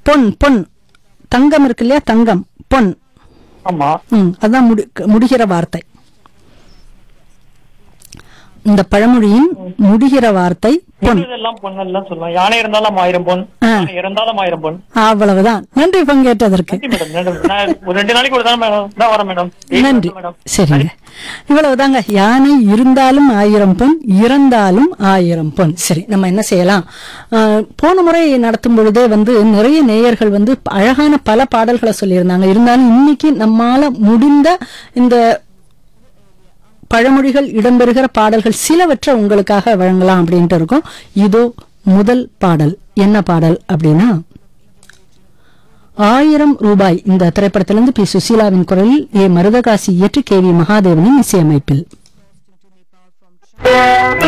பொன் பொன் தங்கம் இருக்கு இல்லையா தங்கம் பொன் ஆமா ம் அதான் முடி முடிகிற வார்த்தை இந்த பழமொழியின் முடிகிற வார்த்தை பொன் இதெல்லாம் பொண்ணெல்லாம் சொல்லலாம் யானை இருந்தாலும் ஆயிரம் பொன் ஆ. யானை இறந்தாலும் ஆயிரம் பொன் அவ்வளவுதான் நன்றி பங்கேற்றதற்கு நன்றி மேடம் நன்றி. நான் ஒரு ரெண்டு நாளைக்கு ஒரு தான் மேடம் தான் வரேன் மேடம் நன்றி மேடம் சரிங்க இவ்வளவுதாங்க யானை இருந்தாலும் ஆயிரம் பொன் இறந்தாலும் ஆயிரம் பொன் சரி நம்ம என்ன செய்யலாம் ஆஹ், போன முறை நடத்தும் பொழுதே வந்து நிறைய நேயர்கள் வந்து அழகான பல பாடல்களை சொல்லியிருந்தாங்க இருந்தாலும் இன்னைக்கு நம்மால முடிந்த இந்த பழமொழிகள் இடம்பெறுகிற பாடல்கள் சிலவற்றை உங்களுக்காக வழங்கலாம் அப்படின்ட்டு இருக்கோம் இதோ முதல் பாடல் என்ன பாடல் அப்படின்னா ஆயிரம் ரூபாய் இந்த திரைப்படத்திலிருந்து பி சுசீலாவின் குரலில் ஏ மருதகாசி இயற்றி கே வி மகாதேவனின் இசையமைப்பில்